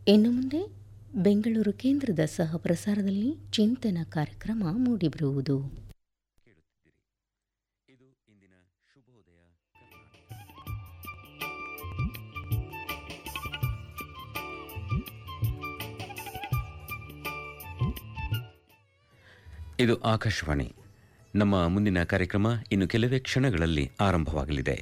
ಇನ್ನು ಮುಂದೆ ಬೆಂಗಳೂರು ಕೇಂದ್ರದ ಸಹ ಪ್ರಸಾರದಲ್ಲಿ ಚಿಂತನ ಕಾರ್ಯಕ್ರಮ ಮೂಡಿಬರುವುದು ಇದು ಇಂದಿನ ಶುಭೋದಯ ಇದು ಆಕಾಶವಾಣಿ ನಮ್ಮ ಮುಂದಿನ ಕಾರ್ಯಕ್ರಮ ಇನ್ನು ಕೆಲವೇ ಕ್ಷಣಗಳಲ್ಲಿ ಆರಂಭವಾಗಲಿದೆ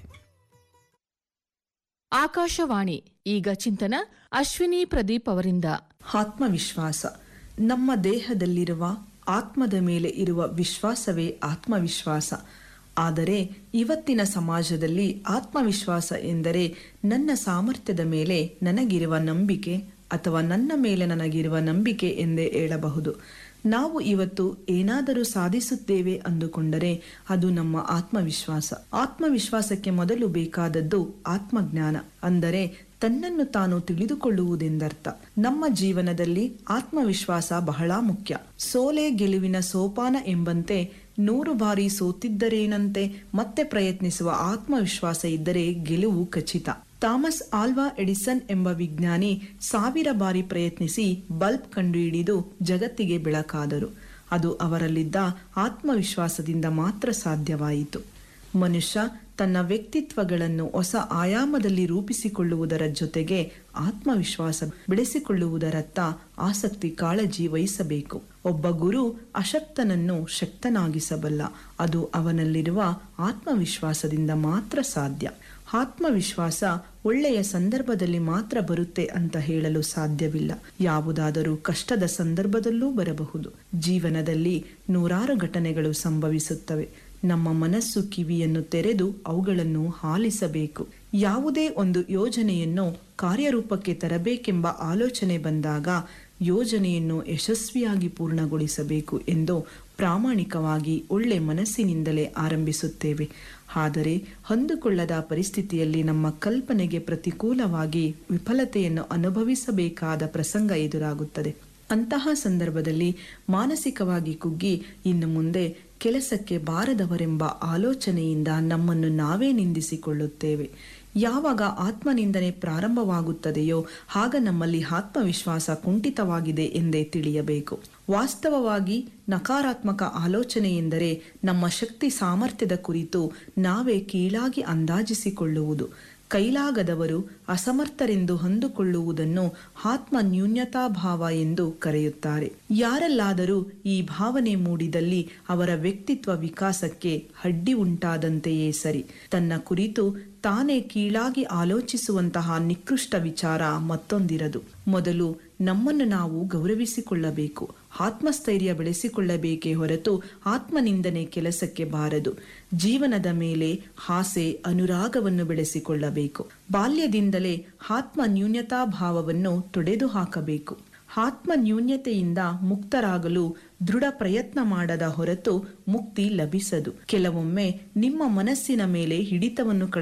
ಆಕಾಶವಾಣಿ ಈಗ ಚಿಂತನ ಅಶ್ವಿನಿ ಪ್ರದೀಪ್ ಅವರಿಂದ ಆತ್ಮವಿಶ್ವಾಸ ನಮ್ಮ ದೇಹದಲ್ಲಿರುವ ಆತ್ಮದ ಮೇಲೆ ಇರುವ ವಿಶ್ವಾಸವೇ ಆತ್ಮವಿಶ್ವಾಸ ಆದರೆ ಇವತ್ತಿನ ಸಮಾಜದಲ್ಲಿ ಆತ್ಮವಿಶ್ವಾಸ ಎಂದರೆ ನನ್ನ ಸಾಮರ್ಥ್ಯದ ಮೇಲೆ ನನಗಿರುವ ನಂಬಿಕೆ ಅಥವಾ ನನ್ನ ಮೇಲೆ ನನಗಿರುವ ನಂಬಿಕೆ ಎಂದೇ ಹೇಳಬಹುದು ನಾವು ಇವತ್ತು ಏನಾದರೂ ಸಾಧಿಸುತ್ತೇವೆ ಅಂದುಕೊಂಡರೆ ಅದು ನಮ್ಮ ಆತ್ಮವಿಶ್ವಾಸ ಆತ್ಮವಿಶ್ವಾಸಕ್ಕೆ ಮೊದಲು ಬೇಕಾದದ್ದು ಆತ್ಮಜ್ಞಾನ ಅಂದರೆ ತನ್ನನ್ನು ತಾನು ತಿಳಿದುಕೊಳ್ಳುವುದೆಂದರ್ಥ ನಮ್ಮ ಜೀವನದಲ್ಲಿ ಆತ್ಮವಿಶ್ವಾಸ ಬಹಳ ಮುಖ್ಯ ಸೋಲೆ ಗೆಲುವಿನ ಸೋಪಾನ ಎಂಬಂತೆ ನೂರು ಬಾರಿ ಸೋತಿದ್ದರೇನಂತೆ ಮತ್ತೆ ಪ್ರಯತ್ನಿಸುವ ಆತ್ಮವಿಶ್ವಾಸ ಇದ್ದರೆ ಗೆಲುವು ಖಚಿತ ಥಾಮಸ್ ಆಲ್ವಾ ಎಡಿಸನ್ ಎಂಬ ವಿಜ್ಞಾನಿ ಸಾವಿರ ಬಾರಿ ಪ್ರಯತ್ನಿಸಿ ಬಲ್ಬ್ ಕಂಡುಹಿಡಿದು ಜಗತ್ತಿಗೆ ಬೆಳಕಾದರು ಅದು ಅವರಲ್ಲಿದ್ದ ಆತ್ಮವಿಶ್ವಾಸದಿಂದ ಮಾತ್ರ ಸಾಧ್ಯವಾಯಿತು ಮನುಷ್ಯ ತನ್ನ ವ್ಯಕ್ತಿತ್ವಗಳನ್ನು ಹೊಸ ಆಯಾಮದಲ್ಲಿ ರೂಪಿಸಿಕೊಳ್ಳುವುದರ ಜೊತೆಗೆ ಆತ್ಮವಿಶ್ವಾಸ ಬೆಳೆಸಿಕೊಳ್ಳುವುದರತ್ತ ಆಸಕ್ತಿ ಕಾಳಜಿ ವಹಿಸಬೇಕು ಒಬ್ಬ ಗುರು ಅಶಕ್ತನನ್ನು ಶಕ್ತನಾಗಿಸಬಲ್ಲ ಅದು ಅವನಲ್ಲಿರುವ ಆತ್ಮವಿಶ್ವಾಸದಿಂದ ಮಾತ್ರ ಸಾಧ್ಯ ಆತ್ಮವಿಶ್ವಾಸ ಒಳ್ಳೆಯ ಸಂದರ್ಭದಲ್ಲಿ ಮಾತ್ರ ಬರುತ್ತೆ ಅಂತ ಹೇಳಲು ಸಾಧ್ಯವಿಲ್ಲ ಯಾವುದಾದರೂ ಕಷ್ಟದ ಸಂದರ್ಭದಲ್ಲೂ ಬರಬಹುದು ಜೀವನದಲ್ಲಿ ನೂರಾರು ಘಟನೆಗಳು ಸಂಭವಿಸುತ್ತವೆ ನಮ್ಮ ಮನಸ್ಸು ಕಿವಿಯನ್ನು ತೆರೆದು ಅವುಗಳನ್ನು ಆಲಿಸಬೇಕು ಯಾವುದೇ ಒಂದು ಯೋಜನೆಯನ್ನು ಕಾರ್ಯರೂಪಕ್ಕೆ ತರಬೇಕೆಂಬ ಆಲೋಚನೆ ಬಂದಾಗ ಯೋಜನೆಯನ್ನು ಯಶಸ್ವಿಯಾಗಿ ಪೂರ್ಣಗೊಳಿಸಬೇಕು ಎಂದು ಪ್ರಾಮಾಣಿಕವಾಗಿ ಒಳ್ಳೆ ಮನಸ್ಸಿನಿಂದಲೇ ಆರಂಭಿಸುತ್ತೇವೆ ಆದರೆ ಹೊಂದಿಕೊಳ್ಳದ ಪರಿಸ್ಥಿತಿಯಲ್ಲಿ ನಮ್ಮ ಕಲ್ಪನೆಗೆ ಪ್ರತಿಕೂಲವಾಗಿ ವಿಫಲತೆಯನ್ನು ಅನುಭವಿಸಬೇಕಾದ ಪ್ರಸಂಗ ಎದುರಾಗುತ್ತದೆ ಅಂತಹ ಸಂದರ್ಭದಲ್ಲಿ ಮಾನಸಿಕವಾಗಿ ಕುಗ್ಗಿ ಇನ್ನು ಮುಂದೆ ಕೆಲಸಕ್ಕೆ ಬಾರದವರೆಂಬ ಆಲೋಚನೆಯಿಂದ ನಮ್ಮನ್ನು ನಾವೇ ನಿಂದಿಸಿಕೊಳ್ಳುತ್ತೇವೆ ಯಾವಾಗ ಆತ್ಮನಿಂದನೆ ಪ್ರಾರಂಭವಾಗುತ್ತದೆಯೋ ಆಗ ನಮ್ಮಲ್ಲಿ ಆತ್ಮವಿಶ್ವಾಸ ಕುಂಠಿತವಾಗಿದೆ ಎಂದೇ ತಿಳಿಯಬೇಕು ವಾಸ್ತವವಾಗಿ ನಕಾರಾತ್ಮಕ ಆಲೋಚನೆ ಎಂದರೆ ನಮ್ಮ ಶಕ್ತಿ ಸಾಮರ್ಥ್ಯದ ಕುರಿತು ನಾವೇ ಕೀಳಾಗಿ ಅಂದಾಜಿಸಿಕೊಳ್ಳುವುದು ಕೈಲಾಗದವರು ಅಸಮರ್ಥರೆಂದು ಅಂದುಕೊಳ್ಳುವುದನ್ನು ಆತ್ಮ ನ್ಯೂನ್ಯತಾಭಾವ ಎಂದು ಕರೆಯುತ್ತಾರೆ ಯಾರಲ್ಲಾದರೂ ಈ ಭಾವನೆ ಮೂಡಿದಲ್ಲಿ ಅವರ ವ್ಯಕ್ತಿತ್ವ ವಿಕಾಸಕ್ಕೆ ಅಡ್ಡಿ ಉಂಟಾದಂತೆಯೇ ಸರಿ ತನ್ನ ಕುರಿತು ತಾನೇ ಕೀಳಾಗಿ ಆಲೋಚಿಸುವಂತಹ ನಿಕೃಷ್ಟ ವಿಚಾರ ಮತ್ತೊಂದಿರದು ಮೊದಲು ನಮ್ಮನ್ನು ನಾವು ಗೌರವಿಸಿಕೊಳ್ಳಬೇಕು ಆತ್ಮಸ್ಥೈರ್ಯ ಬೆಳೆಸಿಕೊಳ್ಳಬೇಕೇ ಹೊರತು ಆತ್ಮನಿಂದನೆ ಕೆಲಸಕ್ಕೆ ಬಾರದು ಜೀವನದ ಮೇಲೆ ಆಸೆ ಅನುರಾಗವನ್ನು ಬೆಳೆಸಿಕೊಳ್ಳಬೇಕು ಬಾಲ್ಯದಿಂದಲೇ ಆತ್ಮ ನ್ಯೂನ್ಯತಾ ಭಾವವನ್ನು ತೊಡೆದು ಹಾಕಬೇಕು ಆತ್ಮ ನ್ಯೂನ್ಯತೆಯಿಂದ ಮುಕ್ತರಾಗಲು ದೃಢ ಪ್ರಯತ್ನ ಮಾಡದ ಹೊರತು ಮುಕ್ತಿ ಲಭಿಸದು ಕೆಲವೊಮ್ಮೆ ನಿಮ್ಮ ಮನಸ್ಸಿನ ಮೇಲೆ ಹಿಡಿತವನ್ನು